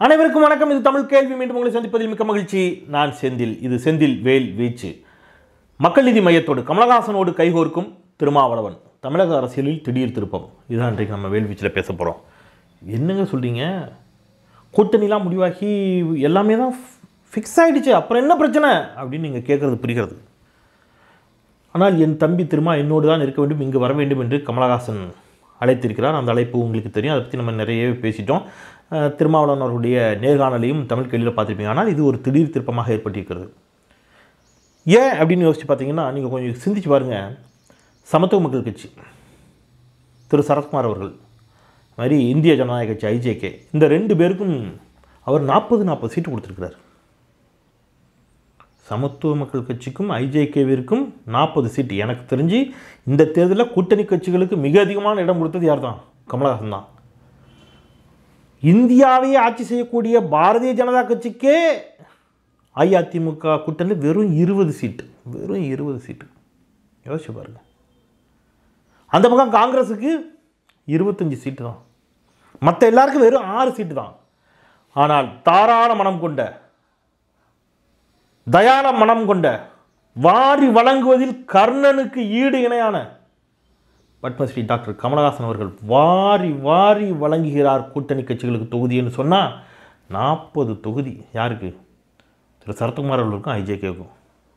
அனைவருக்கும் வணக்கம் இது தமிழ் கேள்வி மீண்டும் உங்களை சந்திப்பதில் மிக்க மகிழ்ச்சி நான் செந்தில் இது செந்தில் வேல் வீச்சு மக்கள் நீதி மையத்தோடு கமலஹாசனோடு கைகோர்க்கும் திருமாவளவன் தமிழக அரசியலில் திடீர் திருப்பம் இதுதான் இன்றைக்கு நம்ம வேல் வீச்சில் பேச போகிறோம் என்னங்க சொல்கிறீங்க கூட்டணிலாம் முடிவாகி எல்லாமே தான் ஃபிக்ஸ் ஆகிடுச்சு அப்புறம் என்ன பிரச்சனை அப்படின்னு நீங்கள் கேட்குறது புரிகிறது ஆனால் என் தம்பி திருமா என்னோடு தான் இருக்க வேண்டும் இங்கு வர வேண்டும் என்று கமலஹாசன் அழைத்திருக்கிறார் அந்த அழைப்பு உங்களுக்கு தெரியும் அதை பற்றி நம்ம நிறையவே பேசிட்டோம் அஹ், திருமாவளவன் அவர்களுடைய நேர்காணலையும் தமிழ் கேள்வியில் பார்த்துருப்பீங்க ஆனால் இது ஒரு திடீர் திருப்பமாக ஏற்பட்டிருக்கிறது ஏன் அப்படின்னு யோசிச்சு பார்த்தீங்கன்னா நீங்கள் கொஞ்சம் சிந்திச்சு பாருங்கள் சமத்துவ மக்கள் கட்சி திரு சரத்குமார் அவர்கள் அது மாதிரி இந்திய ஜனநாயக கட்சி ஐஜேகே இந்த ரெண்டு பேருக்கும் அவர் நாற்பது நாற்பது சீட்டு கொடுத்துருக்கிறார் சமத்துவ மக்கள் கட்சிக்கும் ஐஜேகேவிற்கும் நாற்பது சீட்டு எனக்கு தெரிஞ்சு இந்த தேர்தலில் கூட்டணி கட்சிகளுக்கு மிக அதிகமான இடம் கொடுத்தது யார் தான் கமலஹாசன் தான் இந்தியாவையே ஆட்சி செய்யக்கூடிய பாரதிய ஜனதா கட்சிக்கே அஇஅதிமுக கூட்டணி வெறும் இருபது சீட்டு வெறும் இருபது சீட்டு யோசிச்சு பாருங்க அந்த பக்கம் காங்கிரஸுக்கு இருபத்தஞ்சி சீட்டு தான் மற்ற எல்லாருக்கும் வெறும் ஆறு சீட்டு தான் ஆனால் தாராள மனம் கொண்ட தயாள மனம் கொண்ட வாரி வழங்குவதில் கர்ணனுக்கு ஈடு இணையான பத்மஸ்ரீ டாக்டர் கமலஹாசன் அவர்கள் வாரி வாரி வழங்குகிறார் கூட்டணி கட்சிகளுக்கு தொகுதின்னு சொன்னால் நாற்பது தொகுதி யாருக்கு திரு சரத்குமார் அவர்களுக்கும் ஐஜேகேவுக்கும்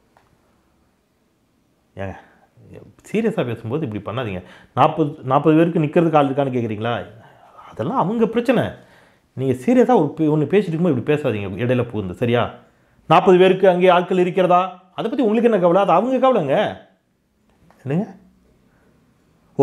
ஏங்க சீரியஸாக பேசும்போது இப்படி பண்ணாதீங்க நாற்பது நாற்பது பேருக்கு நிற்கிறதுக்கு ஆள் இருக்கான்னு கேட்குறீங்களா அதெல்லாம் அவங்க பிரச்சனை நீங்கள் சீரியஸாக ஒரு ஒன்று பேசிட்டு இருக்கும்போது இப்படி பேசாதீங்க இடையில புகுந்து சரியா நாற்பது பேருக்கு அங்கே ஆட்கள் இருக்கிறதா அதை பற்றி உங்களுக்கு என்ன கவலை அது அவங்க கவலைங்க என்னங்க ஓ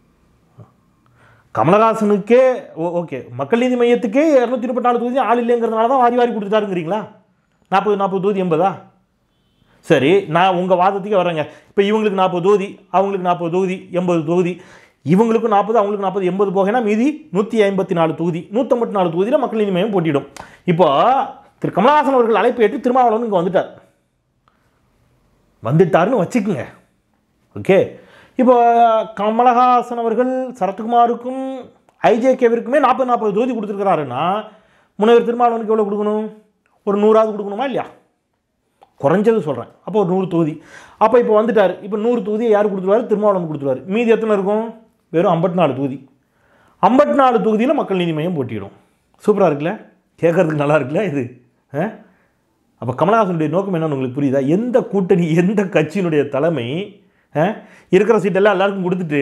கமலஹாசனுக்கே ஓ ஓகே மக்கள் நீதி மையத்துக்கே இரநூத்தி முப்பத்தி நாலு தொகுதி ஆள் இல்லைங்கிறதுனால தான் வாரி வாரி கொடுத்துட்டாருங்கிறீங்களா நாற்பது நாற்பது தொகுதி எண்பதா சரி நான் உங்கள் வாதத்துக்கே வரேங்க இப்போ இவங்களுக்கு நாற்பது தொகுதி அவங்களுக்கு நாற்பது தொகுதி எண்பது தொகுதி இவங்களுக்கு நாற்பது அவங்களுக்கு நாற்பது எண்பது போகனா மீதி நூற்றி ஐம்பத்தி நாலு தொகுதி நூற்றம்பத்தி நாலு தொகுதியில் மக்கள் நீதி மையம் போட்டியிடும் இப்போ திரு கமலஹாசன் அவர்கள் அழைப்பு ஏற்று திருமாவளவன் இங்கே வந்துட்டார் வந்துட்டாருன்னு வச்சுக்குங்க ஓகே இப்போ கமலஹாசன் அவர்கள் சரத்குமாருக்கும் ஐஜேகேவிற்குமே நாற்பது நாற்பது தொகுதி கொடுத்துருக்கிறாருன்னா முனைவர் திருமாவளவனுக்கு எவ்வளோ கொடுக்கணும் ஒரு நூறாவது கொடுக்கணுமா இல்லையா குறைஞ்சது சொல்கிறேன் அப்போ ஒரு நூறு தொகுதி அப்போ இப்போ வந்துட்டார் இப்போ நூறு தொகுதியை யார் கொடுத்துருவாரு திருமாவளவன் கொடுத்துருவாரு மீதி எத்தனை இருக்கும் வெறும் ஐம்பத்தி நாலு தொகுதி ஐம்பத்தி நாலு தொகுதியில் மக்கள் நீதி மையம் போட்டியிடும் சூப்பராக இருக்குல்ல கேட்கறதுக்கு நல்லா இருக்குல்ல இது ஆ அப்போ கமலஹாசனுடைய நோக்கம் என்னன்னு உங்களுக்கு புரியுதா எந்த கூட்டணி எந்த கட்சியினுடைய தலைமை ஆ, இருக்கிற சீட்டெல்லாம் எல்லாருக்கும் கொடுத்துட்டு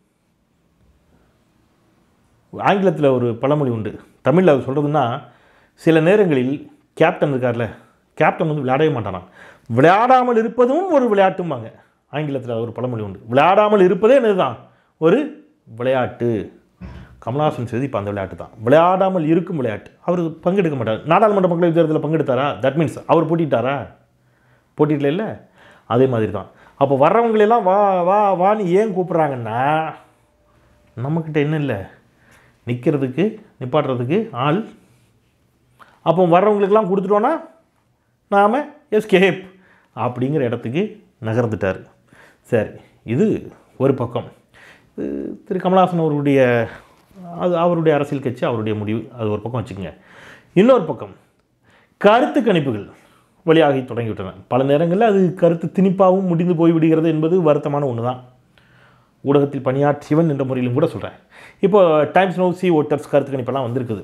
ஆங்கிலத்தில் ஒரு பழமொழி உண்டு தமிழில் அவர் சொல்கிறதுன்னா சில நேரங்களில் கேப்டன் இருக்கார்ல கேப்டன் வந்து விளையாடவே மாட்டானா விளையாடாமல் இருப்பதும் ஒரு விளையாட்டும்பாங்க ஆங்கிலத்தில் ஒரு பழமொழி உண்டு விளையாடாமல் இருப்பதே என்னதுதான் ஒரு விளையாட்டு கமலஹாசன் செய்து இப்போ அந்த விளையாட்டு தான் விளையாடாமல் இருக்கும் விளையாட்டு அவர் பங்கெடுக்க மாட்டார் நாடாளுமன்ற மக்களவைத் தேர்தலில் பங்கெடுத்தாரா தட் மீன்ஸ் அவர் போட்டிட்டாரா போட்டியிடல இல்லை அதே மாதிரி தான் அப்போ வர்றவங்களெல்லாம் வா வா வான்னு ஏன் கூப்பிட்றாங்கன்னா நம்மக்கிட்ட என்ன இல்லை நிற்கிறதுக்கு நிப்பாட்டுறதுக்கு ஆள் அப்போ வர்றவங்களுக்கெல்லாம் கொடுத்துட்டோன்னா நாம் எஸ்கேப் அப்படிங்கிற இடத்துக்கு நகர்ந்துட்டார் சரி இது ஒரு பக்கம் இது திரு கமலஹாசன் அவருடைய அது அவருடைய அரசியல் கட்சி அவருடைய முடிவு அது ஒரு பக்கம் வச்சுக்கோங்க இன்னொரு பக்கம் கருத்து கணிப்புகள் வெளியாகி தொடங்கிவிட்டன பல நேரங்களில் அது கருத்து திணிப்பாகவும் முடிந்து போய்விடுகிறது என்பது வருத்தமான ஒன்று தான் ஊடகத்தில் பணியாற்றியவன் என்ற முறையிலும் கூட சொல்கிறேன் இப்போ டைம்ஸ் நோ சி ஓட்டர்ஸ் கருத்து கணிப்பெல்லாம் வந்திருக்குது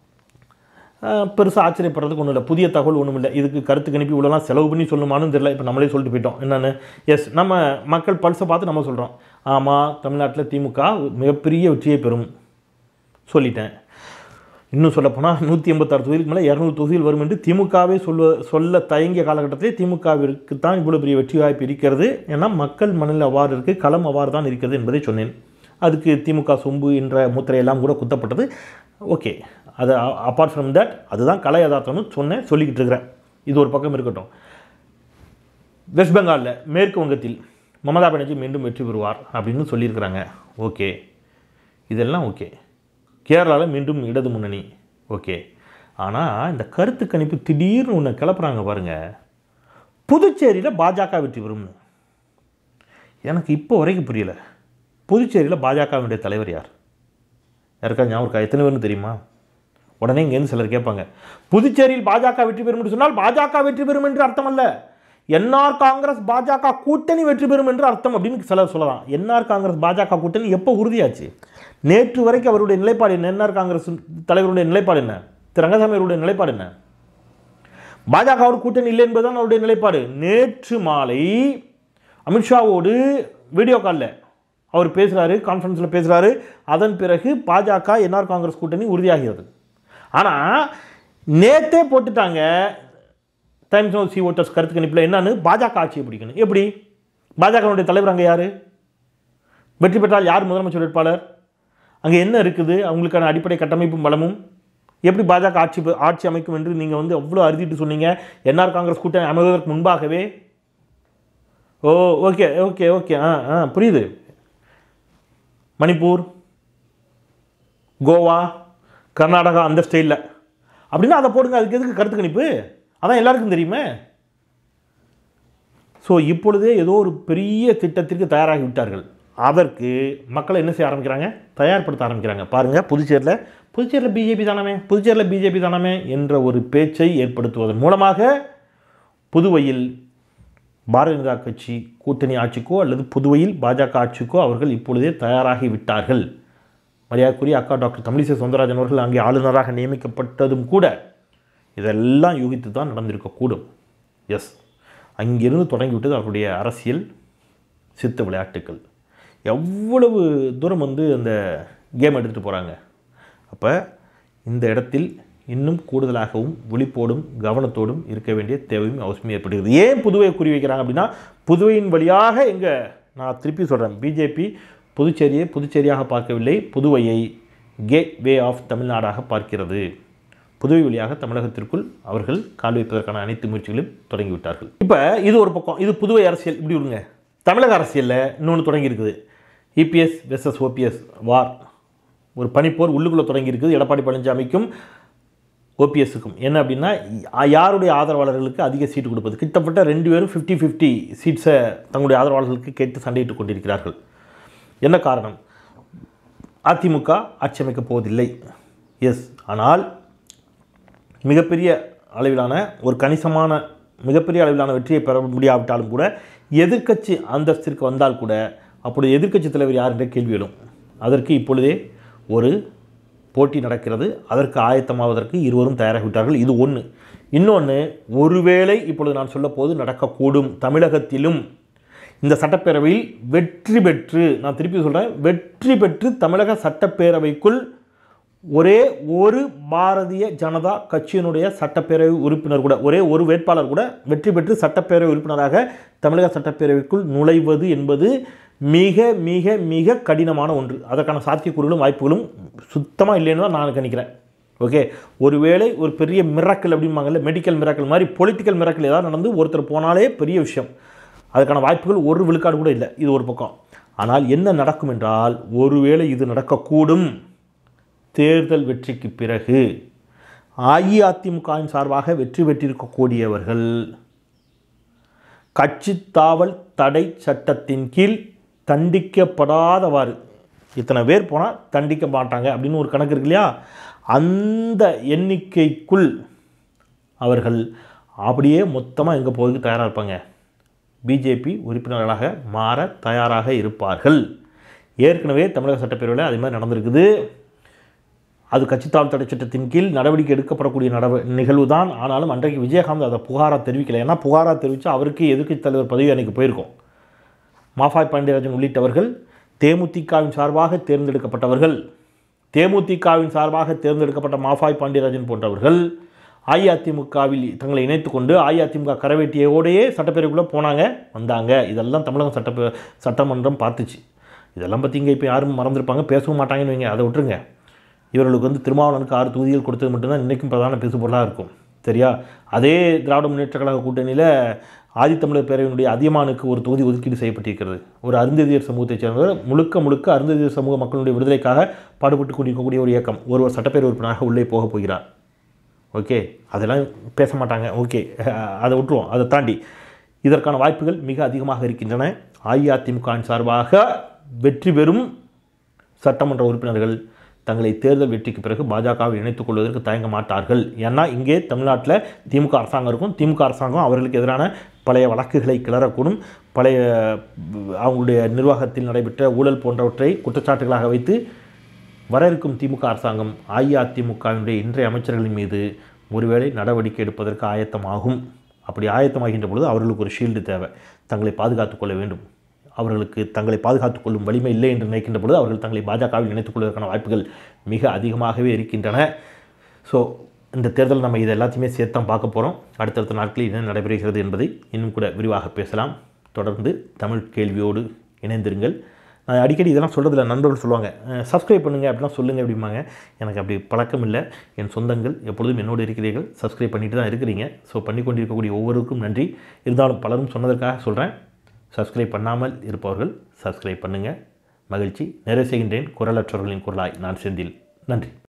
பெருசாக ஆச்சரியப்படுறதுக்கு ஒன்றும் இல்லை புதிய தகவல் ஒன்றும் இல்லை இதுக்கு கருத்து கணிப்பு இவ்வளோலாம் செலவு பண்ணி சொல்லணுமான்னு தெரியல இப்போ நம்மளே சொல்லிட்டு போயிட்டோம் என்னென்னு எஸ் நம்ம மக்கள் பல்ஸை பார்த்து நம்ம சொல்கிறோம் ஆமாம் தமிழ்நாட்டில் திமுக மிகப்பெரிய வெற்றியை பெறும் சொல்லிட்டேன் இன்னும் சொல்லப்போனால் நூற்றி எண்பத்தாறு தொகுதிக்கு மேலே இரநூறு தொகுதிகள் வரும் என்று திமுகவே சொல்ல சொல்ல தயங்கிய காலகட்டத்திலே திமுகவிற்கு தான் இவ்வளோ பெரிய வெற்றி வாய்ப்பு இருக்கிறது ஏன்னா மக்கள் மனநிலை அவ்வாறு இருக்குது களம் அவ்வாறு தான் இருக்கிறது என்பதை சொன்னேன் அதுக்கு திமுக சொம்பு என்ற முத்திரையெல்லாம் கூட குத்தப்பட்டது ஓகே அது அப்பார்ட் ஃப்ரம் தட் அதுதான் கலை யதார்த்தம்னு சொன்னேன் சொல்லிக்கிட்டு இருக்கிறேன் இது ஒரு பக்கம் இருக்கட்டும் வெஸ்ட் பெங்காலில் மேற்கு வங்கத்தில் மமதா பானர்ஜி மீண்டும் வெற்றி பெறுவார் அப்படின்னு சொல்லியிருக்கிறாங்க ஓகே இதெல்லாம் ஓகே கேரளாவில் மீண்டும் இடது முன்னணி ஓகே ஆனால் இந்த கருத்து கணிப்பு திடீர்னு ஒன்று கிளப்புறாங்க பாருங்கள் புதுச்சேரியில் பாஜக வெற்றி பெறும்னு எனக்கு இப்போ வரைக்கும் புரியல புதுச்சேரியில் பாஜகவினுடைய தலைவர் யார் யாருக்கா ஞாபகம் இருக்கா எத்தனை பேர்னு தெரியுமா உடனே இங்கேருந்து சிலர் கேட்பாங்க புதுச்சேரியில் பாஜக வெற்றி பெறும் என்று சொன்னால் பாஜக வெற்றி பெறும் என்று அர்த்தம் அல்ல என்ஆர் காங்கிரஸ் பாஜக கூட்டணி வெற்றி பெறும் என்று அர்த்தம் அப்படின்னு சிலர் சொல்லலாம் என்ஆர் காங்கிரஸ் பாஜக கூட்டணி எப்போ உறுதியாச்சு நேற்று வரைக்கும் அவருடைய நிலைப்பாடு என்ன என்ஆர் காங்கிரஸ் தலைவருடைய நிலைப்பாடு என்ன திரு ரங்கசாமி அவருடைய நிலைப்பாடு என்ன பாஜக ஒரு கூட்டணி இல்லை என்பதுதான் அவருடைய நிலைப்பாடு நேற்று மாலை அமித்ஷாவோடு வீடியோ காலில் அவர் பேசுகிறாரு கான்ஃபரன்ஸில் பேசுகிறாரு அதன் பிறகு பாஜக என்ஆர் காங்கிரஸ் கூட்டணி உறுதியாகிறது ஆனால் நேத்தே போட்டுட்டாங்க டைம்ஸ் ஆஃப் சி ஓட்டர்ஸ் கருத்து கணிப்பில் என்னன்னு பாஜக ஆட்சியை பிடிக்கணும் எப்படி பாஜகவுடைய தலைவர் அங்கே யார் வெற்றி பெற்றால் யார் முதலமைச்சர் வேட்பாளர் அங்கே என்ன இருக்குது அவங்களுக்கான அடிப்படை கட்டமைப்பும் பலமும் எப்படி பாஜக ஆட்சி ஆட்சி அமைக்கும் என்று நீங்கள் வந்து அவ்வளோ அறுதிட்டு சொன்னீங்க என்ஆர் காங்கிரஸ் கூட்டணி அமைவதற்கு முன்பாகவே ஓ ஓகே ஓகே ஓகே ஆ ஆ புரியுது மணிப்பூர் கோவா கர்நாடகா அந்த ஸ்டைலில் அப்படின்னா அதை போடுங்க அதுக்கு எதுக்கு கருத்து கணிப்பு அதான் எல்லாருக்கும் தெரியுமே ஸோ இப்பொழுதே ஏதோ ஒரு பெரிய திட்டத்திற்கு தயாராகி விட்டார்கள் அதற்கு மக்களை என்ன செய்ய ஆரம்பிக்கிறாங்க தயார்படுத்த ஆரம்பிக்கிறாங்க பாருங்கள் புதுச்சேரியில் புதுச்சேரியில் பிஜேபி தானமே புதுச்சேரியில் பிஜேபி தானமே என்ற ஒரு பேச்சை ஏற்படுத்துவதன் மூலமாக புதுவையில் பாரதிய ஜனதா கட்சி கூட்டணி ஆட்சிக்கோ அல்லது புதுவையில் பாஜக ஆட்சிக்கோ அவர்கள் இப்பொழுதே தயாராகி விட்டார்கள் மரியாதைக்குரிய அக்கா டாக்டர் தமிழிசை சவுந்தரராஜன் அவர்கள் அங்கே ஆளுநராக நியமிக்கப்பட்டதும் கூட இதெல்லாம் யூகித்து தான் நடந்திருக்கக்கூடும் எஸ் அங்கிருந்து தொடங்கிவிட்டது அவருடைய அரசியல் சித்த விளையாட்டுக்கள் எவ்வளவு தூரம் வந்து அந்த கேம் எடுத்துகிட்டு போகிறாங்க அப்போ இந்த இடத்தில் இன்னும் கூடுதலாகவும் விழிப்போடும் கவனத்தோடும் இருக்க வேண்டிய தேவையும் அவசியம் ஏற்படுகிறது ஏன் புதுவையை குறி வைக்கிறாங்க அப்படின்னா புதுவையின் வழியாக எங்கே நான் திருப்பி சொல்கிறேன் பிஜேபி புதுச்சேரியை புதுச்சேரியாக பார்க்கவில்லை புதுவையை கேட் வே ஆஃப் தமிழ்நாடாக பார்க்கிறது புதுவை வழியாக தமிழகத்திற்குள் அவர்கள் கால் வைப்பதற்கான அனைத்து முயற்சிகளையும் தொடங்கிவிட்டார்கள் இப்போ இது ஒரு பக்கம் இது புதுவை அரசியல் இப்படி விடுங்க தமிழக அரசியலில் இன்னொன்று தொடங்கி இருக்குது இபிஎஸ் வெர்சஸ் ஓபிஎஸ் வார் ஒரு பனிப்போர் உள்ளுக்குள்ளே தொடங்கி இருக்குது எடப்பாடி பழனிசாமிக்கும் ஓபிஎஸ்ஸுக்கும் என்ன அப்படின்னா யாருடைய ஆதரவாளர்களுக்கு அதிக சீட்டு கொடுப்பது கிட்டத்தட்ட ரெண்டு பேரும் ஃபிஃப்டி ஃபிஃப்டி சீட்ஸை தங்களுடைய ஆதரவாளர்களுக்கு கேட்டு சண்டையிட்டுக் கொண்டிருக்கிறார்கள் என்ன காரணம் அதிமுக ஆட்சி அமைக்கப் போவதில்லை எஸ் ஆனால் மிகப்பெரிய அளவிலான ஒரு கணிசமான மிகப்பெரிய அளவிலான வெற்றியை பெற முடியாவிட்டாலும் கூட எதிர்க்கட்சி அந்தஸ்திற்கு வந்தால் கூட அப்படி எதிர்க்கட்சி தலைவர் யார் என்ற கேள்வி எழும் அதற்கு இப்பொழுதே ஒரு போட்டி நடக்கிறது அதற்கு ஆயத்தமாவதற்கு இருவரும் தயாராகிவிட்டார்கள் இது ஒன்று இன்னொன்று ஒருவேளை இப்பொழுது நான் சொல்ல போது நடக்கக்கூடும் தமிழகத்திலும் இந்த சட்டப்பேரவையில் வெற்றி பெற்று நான் திருப்பி சொல்கிறேன் வெற்றி பெற்று தமிழக சட்டப்பேரவைக்குள் ஒரே ஒரு பாரதிய ஜனதா கட்சியினுடைய சட்டப்பேரவை உறுப்பினர் கூட ஒரே ஒரு வேட்பாளர் கூட வெற்றி பெற்று சட்டப்பேரவை உறுப்பினராக தமிழக சட்டப்பேரவைக்குள் நுழைவது என்பது மிக மிக மிக கடினமான ஒன்று அதற்கான சாத்தியக்கூறுகளும் வாய்ப்புகளும் சுத்தமாக இல்லைன்னு தான் நான் கணிக்கிறேன் ஓகே ஒருவேளை ஒரு பெரிய மிராக்கல் அப்படிம்பாங்கல்ல மெடிக்கல் மிராக்கல் மாதிரி பொலிட்டிக்கல் மிராக்கல் ஏதாவது நடந்து ஒருத்தர் போனாலே பெரிய விஷயம் அதுக்கான வாய்ப்புகள் ஒரு விழுக்காடு கூட இல்லை இது ஒரு பக்கம் ஆனால் என்ன நடக்கும் என்றால் ஒருவேளை இது நடக்கக்கூடும் தேர்தல் வெற்றிக்கு பிறகு அஇஅதிமுகவின் சார்பாக வெற்றி பெற்றிருக்கக்கூடியவர்கள் கட்சி தாவல் தடை சட்டத்தின் கீழ் தண்டிக்கப்படாதவாறு இத்தனை பேர் போனால் தண்டிக்க மாட்டாங்க அப்படின்னு ஒரு கணக்கு இருக்கு இல்லையா அந்த எண்ணிக்கைக்குள் அவர்கள் அப்படியே மொத்தமாக எங்கே போகிறதுக்கு தயாராக இருப்பாங்க பிஜேபி உறுப்பினர்களாக மாற தயாராக இருப்பார்கள் ஏற்கனவே தமிழக சட்டப்பேரவையில் அதே மாதிரி நடந்திருக்குது அது கட்சித்தாள் தடை சட்டத்தின் கீழ் நடவடிக்கை எடுக்கப்படக்கூடிய நடவ நிகழ்வு தான் ஆனாலும் அன்றைக்கு விஜயகாந்த் அதை புகாராக தெரிவிக்கலை ஏன்னா புகாராக தெரிவித்து அவருக்கு எதிர்க்கட்சி தலைவர் பதவி அன்றைக்கு போயிருக்கும் மாஃபாய் பாண்டியராஜன் உள்ளிட்டவர்கள் தேமுதிகவின் சார்பாக தேர்ந்தெடுக்கப்பட்டவர்கள் தேமுதிகவின் சார்பாக தேர்ந்தெடுக்கப்பட்ட மாஃபாய் பாண்டியராஜன் போன்றவர்கள் அஇஅதிமுகவில் தங்களை இணைத்து கொண்டு அஇஅதிமுக கரவேட்டியோடையே சட்டப்பேரவைக்குள்ளே போனாங்க வந்தாங்க இதெல்லாம் தமிழகம் சட்ட சட்டமன்றம் பார்த்துச்சு இதெல்லாம் பற்றி இங்கே இப்போ யாரும் மறந்துருப்பாங்க பேசவும் மாட்டாங்கன்னு வைங்க அதை விட்டுருங்க இவர்களுக்கு வந்து திருமாவளவனுக்கு ஆறு தொகுதிகள் கொடுத்தது மட்டும்தான் இன்றைக்கும் பிரதான பேசுபொருளாக இருக்கும் சரியா அதே திராவிட முன்னேற்ற கழக கூட்டணியில் ஆதித்தமிழர் பேரவையினுடைய அதியமானுக்கு ஒரு தொகுதி ஒதுக்கீடு செய்யப்பட்டிருக்கிறது ஒரு அருந்ததியர் சமூகத்தைச் சேர்ந்தவர் முழுக்க முழுக்க அருந்ததியர் சமூக மக்களுடைய விடுதலைக்காக பாடுபட்டு கொண்டிருக்கக்கூடிய ஒரு இயக்கம் ஒருவர் சட்டப்பேரவை உறுப்பினராக உள்ளே போக போகிறார் ஓகே அதெல்லாம் பேச மாட்டாங்க ஓகே அதை விட்டுருவோம் அதை தாண்டி இதற்கான வாய்ப்புகள் மிக அதிகமாக இருக்கின்றன அஇஅதிமுகவின் சார்பாக வெற்றி பெறும் சட்டமன்ற உறுப்பினர்கள் தங்களை தேர்தல் வெற்றிக்கு பிறகு பாஜகவை இணைத்துக் கொள்வதற்கு தயங்க மாட்டார்கள் ஏன்னா இங்கே தமிழ்நாட்டில் திமுக அரசாங்கம் இருக்கும் திமுக அரசாங்கம் அவர்களுக்கு எதிரான பழைய வழக்குகளை கிளறக்கூடும் பழைய அவங்களுடைய நிர்வாகத்தில் நடைபெற்ற ஊழல் போன்றவற்றை குற்றச்சாட்டுகளாக வைத்து வர இருக்கும் திமுக அரசாங்கம் அஇஅதிமுகவினுடைய இன்றைய அமைச்சர்களின் மீது ஒருவேளை நடவடிக்கை எடுப்பதற்கு ஆயத்தமாகும் அப்படி ஆயத்தமாகின்ற பொழுது அவர்களுக்கு ஒரு ஷீல்டு தேவை தங்களை பாதுகாத்துக் கொள்ள வேண்டும் அவர்களுக்கு தங்களை பாதுகாத்துக் கொள்ளும் வலிமை இல்லை என்று நினைக்கின்ற பொழுது அவர்கள் தங்களை பாஜகவில் இணைத்துக் கொள்வதற்கான வாய்ப்புகள் மிக அதிகமாகவே இருக்கின்றன ஸோ இந்த தேர்தல் நம்ம இது எல்லாத்தையுமே சேர்த்து தான் பார்க்க போகிறோம் அடுத்தடுத்த நாட்களில் என்ன நடைபெறுகிறது என்பதை இன்னும் கூட விரிவாக பேசலாம் தொடர்ந்து தமிழ் கேள்வியோடு இணைந்திருங்கள் நான் அடிக்கடி இதெல்லாம் சொல்கிறதில்ல நண்பர்கள் சொல்லுவாங்க சப்ஸ்கிரைப் பண்ணுங்கள் அப்படிலாம் சொல்லுங்கள் அப்படிம்பாங்க எனக்கு அப்படி பழக்கம் இல்லை என் சொந்தங்கள் எப்பொழுதும் என்னோடு இருக்கிறீர்கள் சப்ஸ்கிரைப் பண்ணிட்டு தான் இருக்கிறீங்க ஸோ பண்ணி கொண்டிருக்கக்கூடிய ஒவ்வொருவருக்கும் நன்றி இருந்தாலும் பலரும் சொன்னதற்காக சொல்கிறேன் சப்ஸ்கிரைப் பண்ணாமல் இருப்பவர்கள் சப்ஸ்கிரைப் பண்ணுங்கள் மகிழ்ச்சி நிறைவு செய்கின்றேன் குரலற்றவர்களின் குரலாய் நான் செந்தில் நன்றி